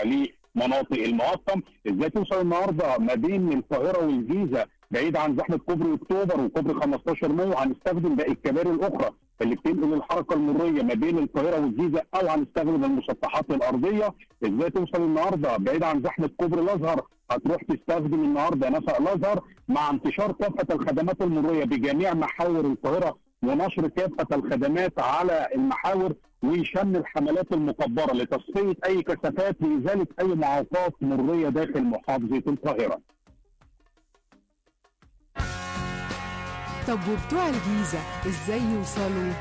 لمناطق المقطم ازاي توصل النهارده ما بين القاهره والجيزه بعيد عن زحمه كوبري اكتوبر وكوبري 15 مايو هنستخدم باقي الكباري الاخرى اللي بتنقل الحركه المريه ما بين القاهره والجيزه او هنستخدم المسطحات الارضيه ازاي توصل النهارده بعيد عن زحمه كوبري الازهر هتروح تستخدم النهارده نفق الازهر مع انتشار كافه الخدمات المريه بجميع محاور القاهره ونشر كافه الخدمات على المحاور وشن الحملات المكبره لتصفيه اي كثافات لازاله اي معوقات مريه داخل محافظه القاهره. طب وبتوع الجيزة ازاي يوصلوا؟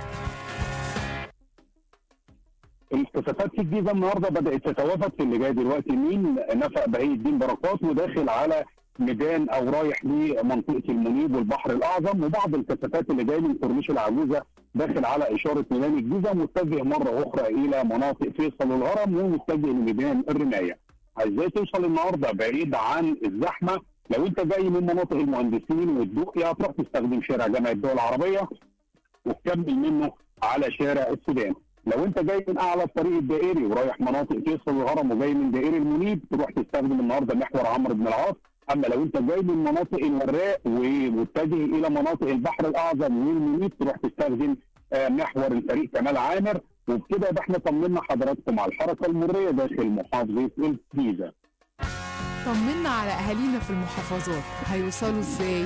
الكثافات في الجيزه النهارده بدات تتوافد في اللي جاي دلوقتي مين نفق بهي الدين بركات وداخل على ميدان او رايح لمنطقه المنيب والبحر الاعظم وبعض الكثافات اللي جايه من كورنيش العجوزه داخل على اشاره ميدان الجيزه متجه مره اخرى الى مناطق فيصل والهرم ومتجه لميدان الرمايه. ازاي توصل النهارده بعيد عن الزحمه لو انت جاي من مناطق المهندسين والدقي هتروح تستخدم شارع جامعه الدول العربيه وتكمل منه على شارع السودان. لو انت جاي من اعلى الطريق الدائري ورايح مناطق فيصل والهرم وجاي من دائري المنيب تروح تستخدم النهارده محور عمرو بن العاص اما لو انت جاي من مناطق الوراق ومتجه الى مناطق البحر الاعظم والمنيب تروح تستخدم آه، محور الفريق كمال عامر وبكده يبقى احنا طمنا حضراتكم على الحركه المريه داخل محافظه الجيزه. طمنا على أهالينا في المحافظات هيوصلوا ازاي؟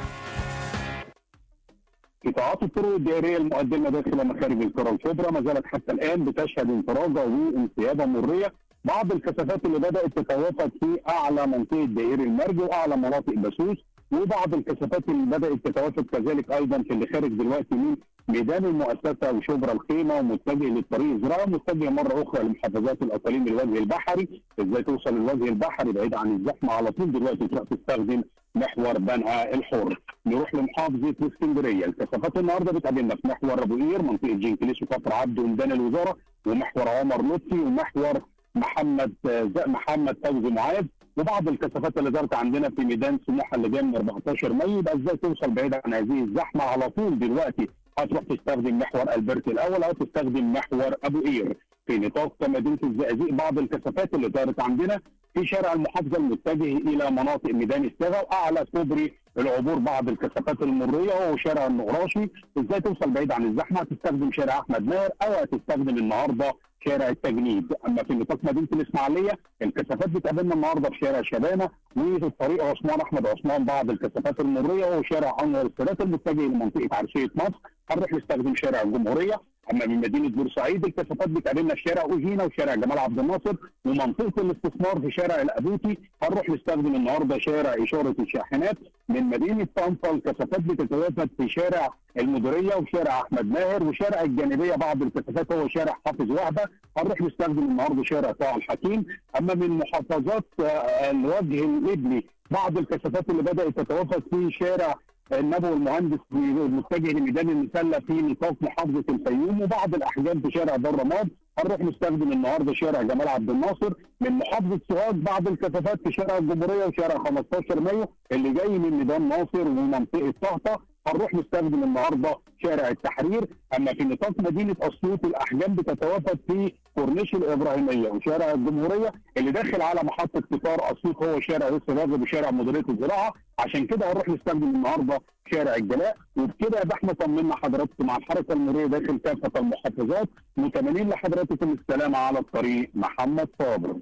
قطاعات الطرق الدائريه المقدمه داخل مخارج القرى الكبرى ما زالت حتى الان بتشهد انفراجه وانسيابه مريه بعض الكثافات اللي بدات تتوافد في اعلى منطقه دائري المرج واعلى مناطق بسوس وبعض الكثافات اللي بدات تتوافد كذلك ايضا في اللي خارج دلوقتي من ميدان المؤسسه وشبرا الخيمه ومتجه للطريق الزراعي ومتجه مره اخرى لمحافظات الاقاليم الوجه البحري ازاي توصل للوجه البحري بعيد عن الزحمه على طول دلوقتي تروح تستخدم محور بنها الحر نروح لمحافظه اسكندريه الكثافات النهارده بتقابلنا في محور ابو قير منطقه جنكليس وكفر عبده وميدان الوزاره ومحور عمر لطفي ومحور محمد آه، محمد فوزي معاذ وبعض الكثافات اللي دارت عندنا في ميدان سموحه اللي جاي من 14 مايو يبقى ازاي توصل بعيد عن هذه الزحمه على طول دلوقتي هتروح تستخدم محور البرت الاول او تستخدم محور ابو قير في نطاق مدينه الزقازيق بعض الكثافات اللي دارت عندنا في شارع المحافظه المتجه الى مناطق ميدان الساغه واعلى كوبري العبور بعض الكثافات المريه وهو شارع النقراشي ازاي توصل بعيد عن الزحمه هتستخدم شارع احمد ماهر او هتستخدم النهارده شارع التجنيد اما في نطاق مدينه الاسماعيليه الكثافات بتقابلنا النهارده في شارع شبانه وفي الطريق عثمان احمد عثمان بعض الكثافات المريه وهو شارع انور السادات المتجه لمنطقه عرشيه مصر هنروح نستخدم شارع الجمهوريه اما من مدينه بورسعيد الكثافات بتقابلنا في شارع اوجينا وشارع جمال عبد الناصر ومنطقه الاستثمار في شارع الابوتي هنروح نستخدم النهارده شارع اشاره الشاحنات من مدينه طنطا الكثافات بتتوافد في شارع المديريه وشارع احمد ماهر وشارع الجانبيه بعض الكثافات هو شارع حافظ وهبه هنروح نستخدم النهارده شارع طه الحكيم اما من محافظات آه، الوجه الابلي بعض الكثافات اللي بدات تتوافد في شارع النبوي المهندس متجه لميدان المسله في نطاق محافظه الفيوم وبعض الاحجام في شارع دار رماد هنروح نستخدم النهارده شارع جمال عبد الناصر من محافظه سوهاج بعض الكثافات في شارع الجمهوريه وشارع 15 مايو اللي جاي من ميدان ناصر ومنطقه طهطا هنروح نستخدم النهارده شارع التحرير اما في نطاق مدينه اسيوط الاحجام بتتوافد في كورنيش الابراهيميه وشارع الجمهوريه اللي داخل على محطه قطار اسيوط هو شارع يسر راغب وشارع مديريه الزراعه عشان كده هنروح نستخدم النهارده شارع الجلاء وبكده يبقى احنا طمنا حضراتكم على الحركه المروريه داخل كافه المحافظات متمنين لحضراتكم السلامه على الطريق محمد صابر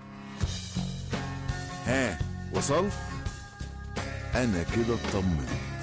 ها وصلت انا كده اطمنت